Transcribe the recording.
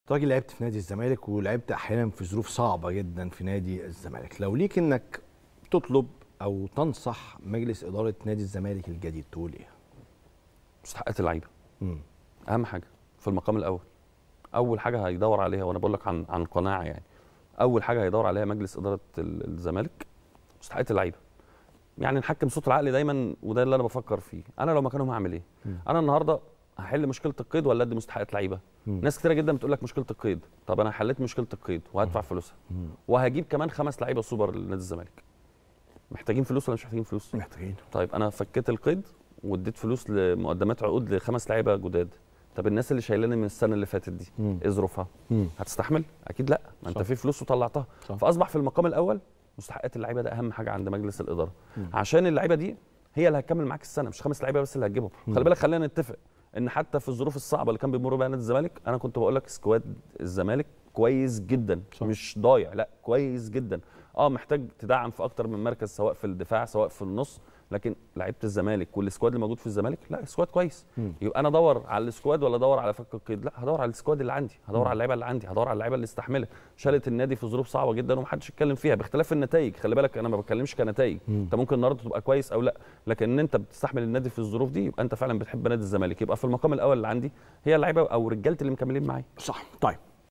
راجل لعبت في نادي الزمالك ولعبت احيانا في ظروف صعبه جدا في نادي الزمالك لو ليك انك تطلب او تنصح مجلس اداره نادي الزمالك الجديد تقول ايه مستحقات اللعيبه مم. اهم حاجه في المقام الاول اول حاجه هيدور عليها وانا بقول لك عن عن قناعه يعني اول حاجه هيدور عليها مجلس اداره ال- الزمالك مستحقات اللعيبه يعني نحكم صوت العقل دايما وده اللي انا بفكر فيه انا لو مكانهم هعمل ايه مم. انا النهارده هحل مشكله القيد ولا ادي مستحقات لعيبه مم. ناس كتيره جدا بتقول لك مشكله القيد طب انا حليت مشكله القيد وهدفع فلوسها مم. وهجيب كمان خمس لعيبه سوبر لنادي الزمالك محتاجين فلوس ولا مش محتاجين فلوس محتاجين طيب انا فكيت القيد واديت فلوس لمقدمات عقود لخمس لعيبه جداد طب الناس اللي شايلاني من السنه اللي فاتت دي مم. ايه ظروفها مم. هتستحمل اكيد لا ما انت صح. في فلوس وطلعتها صح. فاصبح في المقام الاول مستحقات اللعيبه ده اهم حاجه عند مجلس الاداره مم. عشان اللعيبه دي هي اللي هتكمل معاك السنه مش خمس لعيبه بس اللي هتجيبهم مم. خلي بالك خلينا نتفق ان حتى في الظروف الصعبه اللي كان بيمر بيها نادي الزمالك انا كنت بقول لك سكواد الزمالك كويس جدا صح. مش ضايع لا كويس جدا اه محتاج تدعم في اكتر من مركز سواء في الدفاع سواء في النص لكن لعيبه الزمالك والسكواد اللي موجود في الزمالك لا سكواد كويس مم. يبقى انا ادور على السكواد ولا ادور على فك القيد لا هدور على السكواد اللي عندي هدور مم. على اللعيبه اللي عندي هدور على اللعيبه اللي استحملت شالت النادي في ظروف صعبه جدا ومحدش يتكلم فيها باختلاف النتائج خلي بالك انا ما بتكلمش كنتائج مم. انت ممكن النهارده تبقى كويس او لا لكن ان انت بتستحمل النادي في الظروف دي يبقى انت فعلا بتحب نادي الزمالك يبقى في المقام الاول اللي عندي هي اللعيبه او رجالتي اللي مكملين معايا صح طيب